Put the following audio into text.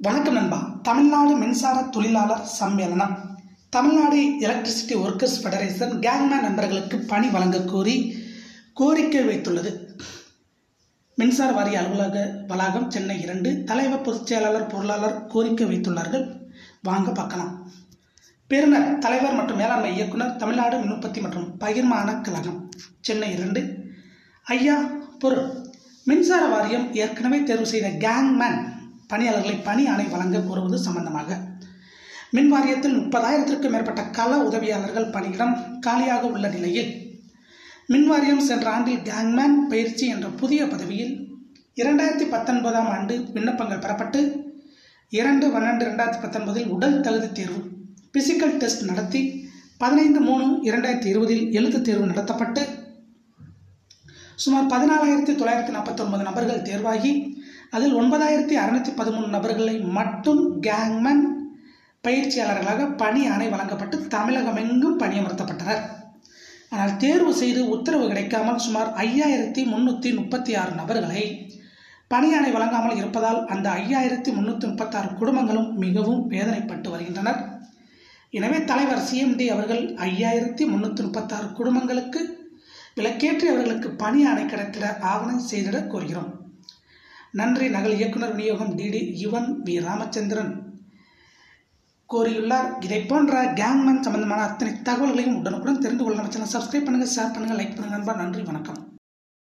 வணக்கம் நண்பா தமிழ்நாடு மின்சார தொழிலாளர் சம்மேளனம் Tamil Nadu electricity workers federation gangman நண்பர்களுக்கு பணி வழங்கக் கோரி கோரிக்கை வைத்துள்ளது மின்சார வாரிய அலுவலக வளாகம் சென்னை இரண்டு தலைவர் பொதுச் செயலாளர் பொருளாளர் கோரிக்கை வைத்துள்ளார்கள் வாங்க பார்க்கலாம் பெறுநர் தலைவர் மற்றும் மேலாண்மை இயக்குனர் தமிழ்நாடு மின் உற்பத்தி மற்றும் பகிர்மான கழகம் சென்னை இரண்டு ஐயா பொருள் மின்சார வாரியம் ஏற்கனவே தேர்வு செய்த கேங்மேன் பணியாளர்களை பணி ஆணை வழங்க கோருவது சம்பந்தமாக மின் வாரியத்தில் முப்பதாயிரத்திற்கும் மேற்பட்ட கள உதவியாளர்கள் பணியிடம் காலியாக உள்ள நிலையில் மின் வாரியம் சென்ற ஆண்டில் கேங்மேன் பயிற்சி என்ற புதிய பதவியில் இரண்டாயிரத்தி பத்தொன்பதாம் ஆண்டு விண்ணப்பங்கள் பெறப்பட்டு இரண்டு பன்னெண்டு ரெண்டாயிரத்தி பத்தொன்பதில் உடல் தகுதி தேர்வு பிசிக்கல் டெஸ்ட் நடத்தி பதினைந்து மூணு இரண்டாயிரத்தி இருபதில் எழுத்துத் தேர்வு நடத்தப்பட்டு சுமார் பதினாலாயிரத்தி தொள்ளாயிரத்தி நாற்பத்தொன்பது நபர்கள் தேர்வாகி அதில் ஒன்பதாயிரத்தி அறுநூத்தி பதிமூணு நபர்களை மட்டும் கேங்மேன் பயிற்சியாளர்களாக பணி ஆணை வழங்கப்பட்டு தமிழகமெங்கும் பணியமர்த்தப்பட்டனர் ஆனால் தேர்வு செய்து உத்தரவு கிடைக்காமல் சுமார் ஐயாயிரத்தி முன்னூற்றி முப்பத்தி ஆறு நபர்களை பணியாணை வழங்காமல் இருப்பதால் அந்த ஐயாயிரத்தி முன்னூற்றி முப்பத்தாறு குடும்பங்களும் மிகவும் வேதனைப்பட்டு வருகின்றனர் எனவே தலைவர் சிஎம்டி அவர்கள் ஐயாயிரத்தி முன்னூற்றி முப்பத்தாறு குடும்பங்களுக்கு விலக்கேற்றி அவர்களுக்கு பணி ஆணை கிடைத்திட ஆவணம் செய்திட கோருகிறோம் நன்றி நகல் இயக்குனர் விநியோகம் டிடி யுவன் வி ராமச்சந்திரன் கோரியுள்ளார் இதை போன்ற கேங்மேன் சம்பந்தமான அத்தனை தகவல்களையும் உடனுக்குடன் தெரிந்து கொள்ள நம்ம சேனல் சப்ஸ்கிரைப் பண்ணுங்கள் ஷேர் பண்ணுங்கள் லைக் பண்ணுங்கள் நண்பா நன்றி வணக்கம்